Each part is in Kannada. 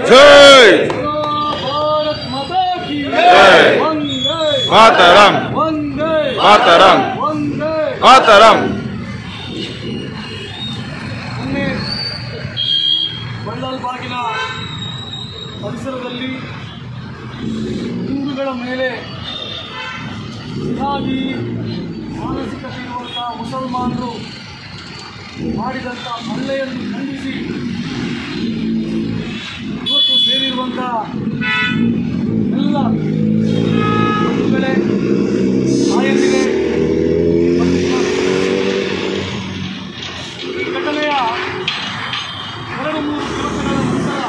ಜೈ ಭಾರತ್ ಮಾತಾ ಕಿ ಜೈ. ವಂದೇ ಮಾತರಂ ವಂದೇ ಮಾತರಂ ವಂದೇ ಮಾತರಂ ಮೊನ್ನೆ ಬಳ್ಳಾಲ್ ಬಾಗಿನ ಪರಿಸರದಲ್ಲಿ ಹಿಂದೂಗಳ ಮೇಲೆ ಇದಾಗಿ ಮಾನಸಿಕತೆ ಇರುವಂಥ ಮುಸಲ್ಮಾನರು ಮಾಡಿದಂಥ ಹಲ್ಲೆಯನ್ನು ಖಂಡಿಸಿ ಇವತ್ತು ಸೇರಿರುವಂಥ ಎಲ್ಲ ಬಂಧುಗಳೇ ತಾಯಂದಿರೇ ಈ ಘಟನೆಯ ಎರಡು ಮೂರು ದಿವಸಗಳ ನಂತರ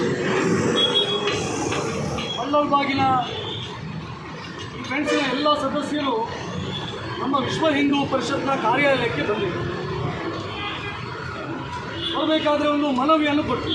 ಬಳ್ಳಾಲ್ ಬಾಗಿನ ಈ ಫ್ರೆಂಡ್ಸಿನ ಎಲ್ಲ ಸದಸ್ಯರು ನಮ್ಮ ವಿಶ್ವ ಹಿಂದೂ ಪರಿಷತ್ನ ಕಾರ್ಯಾಲಯಕ್ಕೆ ಬಂದಿದ್ದರು ಬರಬೇಕಾದ್ರೆ ಒಂದು ಮನವಿಯನ್ನು ಕೊಟ್ಟರು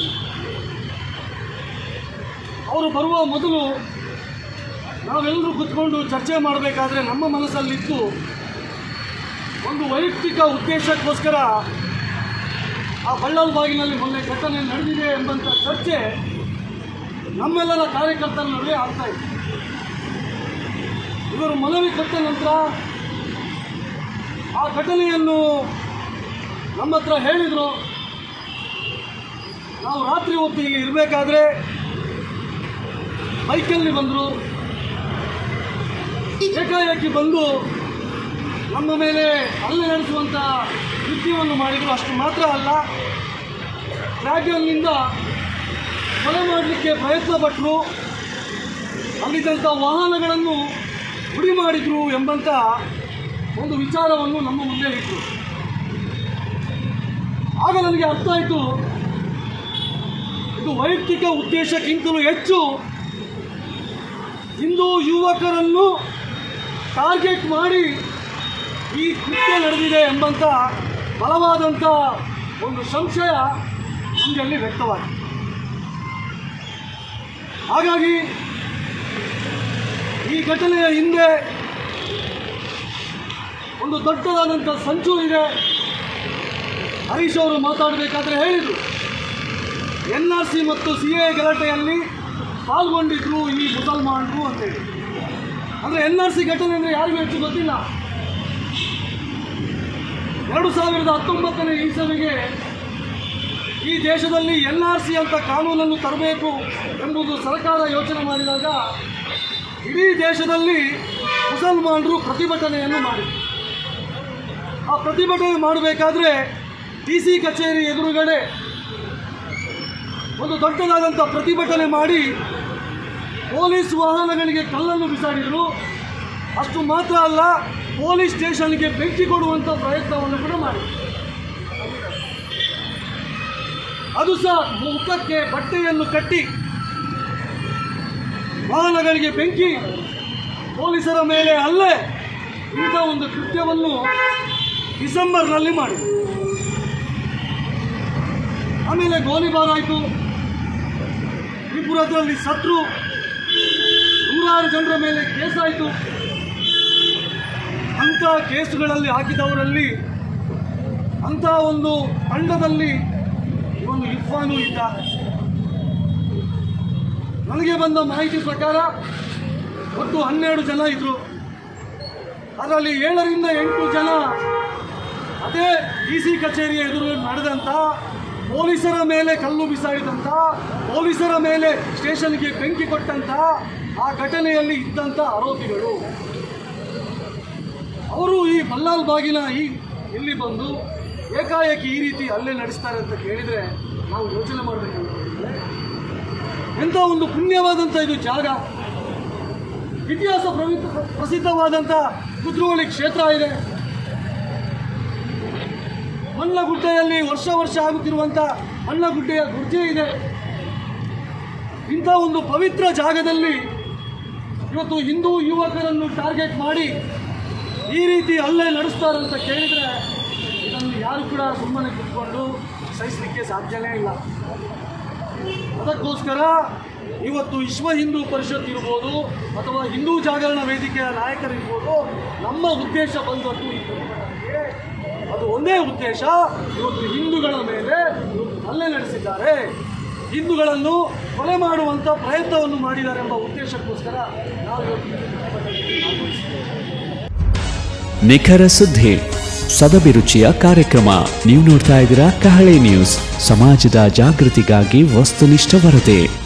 ಅವರು ಬರುವ ಮೊದಲು ನಾವೆಲ್ಲರೂ ಕುತ್ಕೊಂಡು ಚರ್ಚೆ ಮಾಡಬೇಕಾದ್ರೆ ನಮ್ಮ ಮನಸ್ಸಲ್ಲಿತ್ತು ಒಂದು ವೈಯಕ್ತಿಕ ಉದ್ದೇಶಕ್ಕೋಸ್ಕರ ಆ ಬಳ್ಳಾಲ್ ಬಾಗಿನಲ್ಲಿ ಮೊನ್ನೆ ಘಟನೆ ನಡೆದಿದೆ ಎಂಬಂಥ ಚರ್ಚೆ ನಮ್ಮೆಲ್ಲರ ಕಾರ್ಯಕರ್ತರ ನಡುವೆ ಆಗ್ತಾ ಇದೆ ಇವರು ಮನವಿ ಕೊಟ್ಟ ನಂತರ ಆ ಘಟನೆಯನ್ನು ನಮ್ಮ ಹತ್ರ ಹೇಳಿದರು ನಾವು ರಾತ್ರಿ ಹೊತ್ತು ಇಲ್ಲಿ ಇರಬೇಕಾದ್ರೆ ಬೈಕಲ್ಲಿ ಬಂದರು ಏಕಾಏಕಿ ಬಂದು ನಮ್ಮ ಮೇಲೆ ಹಲ್ಲೆ ನಡೆಸುವಂಥ ಕೃತ್ಯವನ್ನು ಮಾಡಿದರು ಅಷ್ಟು ಮಾತ್ರ ಅಲ್ಲ ಡ್ರ್ಯಾಗನ್ನಿಂದ ಕೊಲೆ ಮಾಡಲಿಕ್ಕೆ ಪ್ರಯತ್ನ ಪಟ್ಟರು ಅಲ್ಲಿದ್ದಂಥ ವಾಹನಗಳನ್ನು ಪುಡಿ ಮಾಡಿದರು ಎಂಬಂಥ ಒಂದು ವಿಚಾರವನ್ನು ನಮ್ಮ ಮುಂದೆ ಇಟ್ಟರು ಆಗ ನನಗೆ ಅರ್ಥ ಆಯಿತು ಇದು ವೈಯಕ್ತಿಕ ಉದ್ದೇಶಕ್ಕಿಂತಲೂ ಹೆಚ್ಚು ಹಿಂದೂ ಯುವಕರನ್ನು ಟಾರ್ಗೆಟ್ ಮಾಡಿ ಈ ಕೃತ್ಯ ನಡೆದಿದೆ ಎಂಬಂಥ ಬಲವಾದಂಥ ಒಂದು ಸಂಶಯ ನಮಗಲ್ಲಿ ವ್ಯಕ್ತವಾಗಿದೆ ಹಾಗಾಗಿ ಈ ಘಟನೆಯ ಹಿಂದೆ ಒಂದು ದೊಡ್ಡದಾದಂಥ ಸಂಚು ಇದೆ ಹರೀಶ್ ಅವರು ಮಾತಾಡಬೇಕಾದ್ರೆ ಹೇಳಿದರು ಎನ್ ಆರ್ ಸಿ ಮತ್ತು ಸಿ ಎ ಗಲಾಟೆಯಲ್ಲಿ ಪಾಲ್ಗೊಂಡಿದ್ರು ಈ ಮುಸಲ್ಮಾನರು ಅಂತೇಳಿ ಅಂದರೆ ಎನ್ ಆರ್ ಸಿ ಘಟನೆ ಅಂದರೆ ಯಾರಿಗೂ ಹೆಚ್ಚು ಗೊತ್ತಿಲ್ಲ ಎರಡು ಸಾವಿರದ ಹತ್ತೊಂಬತ್ತನೇ ಇಸವಿಗೆ ಈ ದೇಶದಲ್ಲಿ ಎನ್ ಆರ್ ಸಿ ಅಂತ ಕಾನೂನನ್ನು ತರಬೇಕು ಎಂಬುದು ಸರ್ಕಾರ ಯೋಚನೆ ಮಾಡಿದಾಗ ಇಡೀ ದೇಶದಲ್ಲಿ ಮುಸಲ್ಮಾನರು ಪ್ರತಿಭಟನೆಯನ್ನು ಮಾಡಿದರು ಆ ಪ್ರತಿಭಟನೆ ಮಾಡಬೇಕಾದ್ರೆ ಡಿ ಸಿ ಕಚೇರಿ ಎದುರುಗಡೆ ಒಂದು ದೊಡ್ಡದಾದಂಥ ಪ್ರತಿಭಟನೆ ಮಾಡಿ ಪೊಲೀಸ್ ವಾಹನಗಳಿಗೆ ಕಲ್ಲನ್ನು ಬಿಸಾಡಿದರು ಅಷ್ಟು ಮಾತ್ರ ಅಲ್ಲ ಪೊಲೀಸ್ ಸ್ಟೇಷನ್ಗೆ ಬೆಂಕಿ ಕೊಡುವಂಥ ಪ್ರಯತ್ನವನ್ನು ಕೂಡ ಮಾಡಿದರು ಅದು ಸಹ ಮುಖಕ್ಕೆ ಬಟ್ಟೆಯನ್ನು ಕಟ್ಟಿ ವಾಹನಗಳಿಗೆ ಬೆಂಕಿ ಪೊಲೀಸರ ಮೇಲೆ ಹಲ್ಲೆ ಇಂಥ ಒಂದು ಕೃತ್ಯವನ್ನು ಡಿಸೆಂಬರ್ನಲ್ಲಿ ಮಾಡಿದರು ಆಮೇಲೆ ಗೋಲಿಬಾರ್ ಆಯಿತು ತ್ರಿಪುರದಲ್ಲಿ ಸತ್ರು ನೂರಾರು ಜನರ ಮೇಲೆ ಕೇಸಾಯಿತು ಅಂಥ ಕೇಸುಗಳಲ್ಲಿ ಹಾಕಿದವರಲ್ಲಿ ಅಂಥ ಒಂದು ತಂಡದಲ್ಲಿ ಇವನು ಇರ್ಫಾನು ಇದ್ದ ನನಗೆ ಬಂದ ಮಾಹಿತಿ ಪ್ರಕಾರ ಒಟ್ಟು ಹನ್ನೆರಡು ಜನ ಇದ್ದರು ಅದರಲ್ಲಿ ಏಳರಿಂದ ಎಂಟು ಜನ ಅದೇ ಡಿ ಸಿ ಕಚೇರಿಯ ಎದುರು ನಡೆದಂಥ ಪೊಲೀಸರ ಮೇಲೆ ಕಲ್ಲು ಬಿಸಾಡಿದಂಥ ಪೊಲೀಸರ ಮೇಲೆ ಸ್ಟೇಷನ್ಗೆ ಬೆಂಕಿ ಕೊಟ್ಟಂಥ ಆ ಘಟನೆಯಲ್ಲಿ ಇದ್ದಂಥ ಆರೋಪಿಗಳು ಅವರು ಈ ಬಲ್ಲಾಲ್ ಬಾಗಿನ ಈ ಇಲ್ಲಿ ಬಂದು ಏಕಾಏಕಿ ಈ ರೀತಿ ಹಲ್ಲೆ ನಡೆಸ್ತಾರೆ ಅಂತ ಕೇಳಿದರೆ ನಾವು ಯೋಚನೆ ಮಾಡಬೇಕಾಗುತ್ತೆ ಎಂಥ ಒಂದು ಪುಣ್ಯವಾದಂಥ ಇದು ಜಾಗ ಇತಿಹಾಸ ಪ್ರವಿ- ಪ್ರಸಿದ್ಧವಾದಂಥ ಕುದ್ರೋಳಿ ಕ್ಷೇತ್ರ ಇದೆ ಮಣ್ಣಗುಡ್ಡೆಯಲ್ಲಿ ವರ್ಷ ವರ್ಷ ಆಗುತ್ತಿರುವಂಥ ಮಣ್ಣಗುಡ್ಡೆಯ ಗುರ್ಜೆ ಇದೆ ಇಂಥ ಒಂದು ಪವಿತ್ರ ಜಾಗದಲ್ಲಿ ಇವತ್ತು ಹಿಂದೂ ಯುವಕರನ್ನು ಟಾರ್ಗೆಟ್ ಮಾಡಿ ಈ ರೀತಿ ಹಲ್ಲೆ ನಡೆಸ್ತಾರಂತ ಕೇಳಿದರೆ ಇದನ್ನು ಯಾರು ಕೂಡ ಸುಮ್ಮನೆ ಕುತ್ಕೊಂಡು ಸಹಿಸಲಿಕ್ಕೆ ಸಾಧ್ಯನೇ ಇಲ್ಲ ಅದಕ್ಕೋಸ್ಕರ ಇವತ್ತು ವಿಶ್ವ ಹಿಂದೂ ಪರಿಷತ್ ಇರ್ಬೋದು ಅಥವಾ ಹಿಂದೂ ಜಾಗರಣ ವೇದಿಕೆಯ ನಾಯಕರಿರ್ಬೋದು ನಮ್ಮ ಉದ್ದೇಶ ಬಂದದ್ದು ಈ ಪ್ರತಿಭಟನೆಗೆ ಅದು ಒಂದೇ ಉದ್ದೇಶ ಇವತ್ತು ಹಿಂದೂಗಳ ಮೇಲೆ ಇವತ್ತು ಹಲ್ಲೆ ನಡೆಸಿದ್ದಾರೆ ಹಿಂದೂಗಳನ್ನು ಕೊಲೆ ಮಾಡುವಂಥ ಪ್ರಯತ್ನವನ್ನು ಮಾಡಿದ್ದಾರೆ ಎಂಬ ಉದ್ದೇಶಕ್ಕೋಸ್ಕರ ನಾವು ಇವತ್ತು ಈ ಪ್ರತಿಭಟನೆಯಲ್ಲಿ ಭಾಗವಹಿಸಿದ್ದೇವೆ. ನಿಖರ ಸುದ್ದಿ ಸದಭಿರುಚಿಯ ಕಾರ್ಯಕ್ರಮ ನೀವು ನೋಡ್ತಾ ಇದ್ದೀರಾ ಕಹಳೆ ನ್ಯೂಸ್ ಸಮಾಜದ ಜಾಗೃತಿಗಾಗಿ ವಸ್ತುನಿಷ್ಠ ವರದಿ